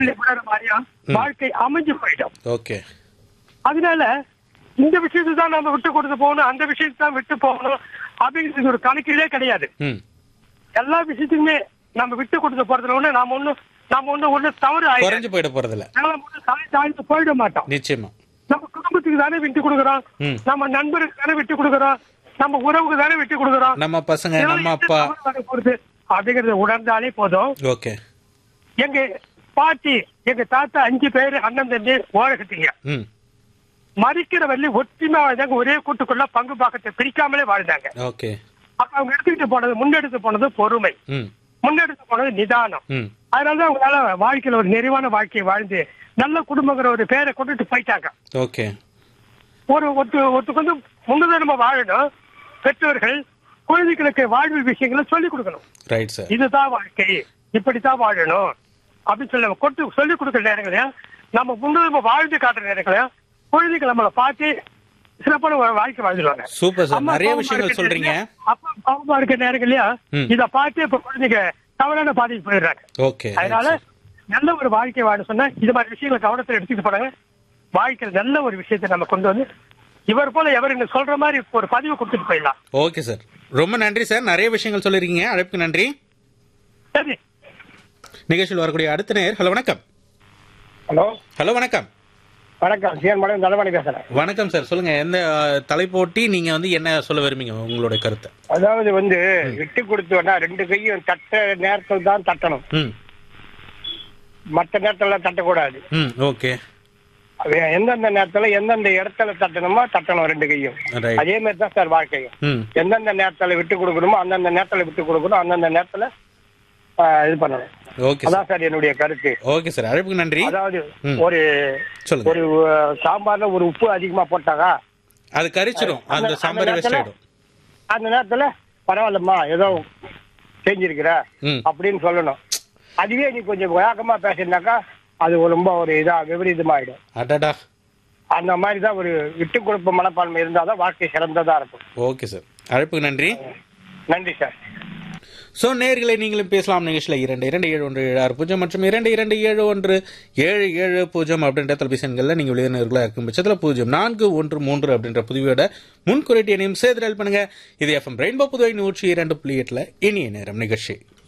விடுற மாதிரியும் வாழ்க்கை அமைஞ்சு போயிடும் ஓகே அதனால இந்த விஷயத்தை தான் நம்ம விட்டு கொடுத்து போகணும் அந்த விஷயத்தை தான் விட்டு போகணும் அப்படிங்கிறது ஒரு கணக்கிலே கிடையாது ம் எல்லா விஷயத்துக்குமே நம்ம விட்டு கொடுத்து போறதுல ஒண்ணு நாம ஒண்ணு நாம ஒண்ணு ஒண்ணு தவறு ஆயிடும் குறைஞ்சு போயிட போறதில்ல நாம ஒண்ணு தலை தாழ்ந்து போயிட மாட்டோம் நிச்சயமா நம்ம குடும்பத்துக்கு தானே விட்டு கொடுக்குறோம் ம். நம்ம நண்பருக்கு தானே விட்டு கொடுக்குறோம் நம்ம உறவுக்கு தானே விட்டு கொடுக்குறோம் நம்ம பசங்க இதனால நம்ம எந்த அப்பா தவறு வரப்போகுது அப்படிங்கறத உணர்ந்தாலே போதும் ஓகே எங்க பாட்டி எங்க தாத்தா அஞ்சு பேரு அண்ணன் தம்பி ஓரகத்தீங்க ம் மறிக்கிற வள்ளி ஒற்றுமையா வாழ்ந்தாங்க ஒரே கூட்டுக்குள்ள பங்கு பாக்கத்தை பிரிக்காமலே வாழ்ந்தாங்க ஓகே அப்ப அவங்க எடுத்துக்கிட்டு போனது முன்னெடுத்து போனது பொறுமை ம் முன்னெடுத்து போனது நிதானம் ம் அதனாலதான் அவங்களால வாழ்க்கையில ஒரு நிறைவான வாழ்க்கையை வாழ்ந்து நல்ல குடும்பங்கிற ஒரு பேரை கொண்டுட்டு போயிட்டாங்க ஓகே ஒரு ஒத்து ஒத்துக்கு வந்து முன்னுதாரணமா வாழணும் பெற்றோர்கள் குழந்தைகளுக்கு வாழ்வு விஷயங்களை சொல்லிக் கொடுக்கணும் ரைட் சார் இதுதான் வாழ்க்கை இப்படித்தான் வாழணும் அப்படின்னு சொல்லி கொண்டு சொல்லிக் கொடுக்குற நேரங்களையும் நம்ம முன்னுரிமை வாழ்ந்து காட்டுற நேரங்களையும் குழந்தைகள் நம்மளை பார்த்து சிறப்பான ஒரு வாழ்க்கை வாழ்ந்துருவாங்க சூப்பர் சார் அம்மா நிறைய பாவமா விஷயங்கள் இருக்க சொல்றீங்க நேரங்கள்ல, அப்பா பாவமா இருக்க நேரங்களையும் ம். இத பார்த்து இப்ப குழந்தைங்க தவறான பாதைக்கு போயிடுறாங்க ஓகே அதனால நல்ல ஒரு வாழ்க்கை வாழ சொன்னா இது மாதிரி விஷயங்களை கவனத்துல எடுத்துட்டு போனாங்க வாழ்க்கையில நல்ல ஒரு விஷயத்தை நம்ம கொண்டு வந்து இவர் போல எவர் என்ன சொல்ற மாதிரி ஒரு பதிவு கொடுத்துட்டு போயிடலாம் ஓகே சார் ரொம்ப நன்றி சார் நிறைய விஷயங்கள் சொல்லிருக்கீங்க அழைப்புக்கு நன்றி சரி நிகழ்ச்சியில் வரக்கூடிய அடுத்த நேர் ஹலோ வணக்கம் ஹலோ ஹலோ வணக்கம் வணக்கம் சிஎன் மேடம் தண்டபாணி பேசுறேன் வணக்கம் சார் சொல்லுங்க எந்த அஹ், தலைப்போட்டி நீங்க வந்து என்ன சொல்ல விரும்புங்க உங்களோட கருத்தை அதாவது வந்து விட்டு கொடுத்தோம்னா ரெண்டு கையும் தட்ட நேரத்தில் தான் தட்டணும் ம் மற்ற நேரத்துல தட்டக்கூடாது ம் ஓகே அது எந்தெந்த நேரத்துல எந்தெந்த இடத்துல தட்டணுமோ தட்டணும் ரெண்டு கையும் ரைட் அதே மாதிரி தான் சார் வாழ்க்கையும் ம் எந்தெந்த நேரத்துல விட்டு கொடுக்கணுமோ அந்தந்த நேரத்துல விட்டு கொடுக்கணும் அந்தந்த நேரத்துல ஆ, இது பண்ணணும் ஓகே சார் அதான் சார் என்னுடைய கருத்து ஓகே சார் அழைப்புக்கு நன்றி அதாவது ம். ஒரு சொல்லுங்க ஒரு அஹ், சாம்பார்ல ஒரு உப்பு அதிகமா போட்டாங்க அது கரிச்சிடும் அந்த அந்த- சாம்பார் அந்த வேஸ்ட் நேரத்துல- ஆயிடும் அந்த நேரத்துல பரவாயில்லம்மா ஏதோ செஞ்சிருக்கிற ம் அப்படின்னு சொல்லணும் அதுவே நீ கொஞ்சம் வேகமா பேசினாக்கா அது ரொம்ப ஒரு இதா விபரீதமாயிடும் அடடா அந்த மாதிரி தான் ஒரு விட்டு கொடுப்பு மனப்பான்மை இருந்தாதான் வாழ்க்கை சிறந்ததா இருக்கும் ஓகே சார் அழைப்புக்கு நன்றி நன்றி சார் ஸோ நேர்களை நீங்களும் பேசலாம் நிகழ்ச்சியில் இரண்டு இரண்டு ஏழு ஒன்று ஏழு ஆறு பூஜ்ஜியம் மற்றும் இரண்டு இரண்டு ஏழு ஒன்று ஏழு ஏழு பூஜ்ஜியம் அப்படின்ற தொலைபேசி எண்களில் நீங்கள் விளையாடுநர்களாக இருக்கும் பட்சத்தில் பூஜ்ஜியம் நான்கு ஒன்று மூன்று அப்படின்ற புதுவையோட முன்குறிட்டு எண்ணையும் சேர்த்து பண்ணுங்க இது எஃப்எம் ரெயின்போ புதுவை நூற்றி இரண்டு புள்ளி எட்டில் இனிய நேரம் நிகழ்ச்சி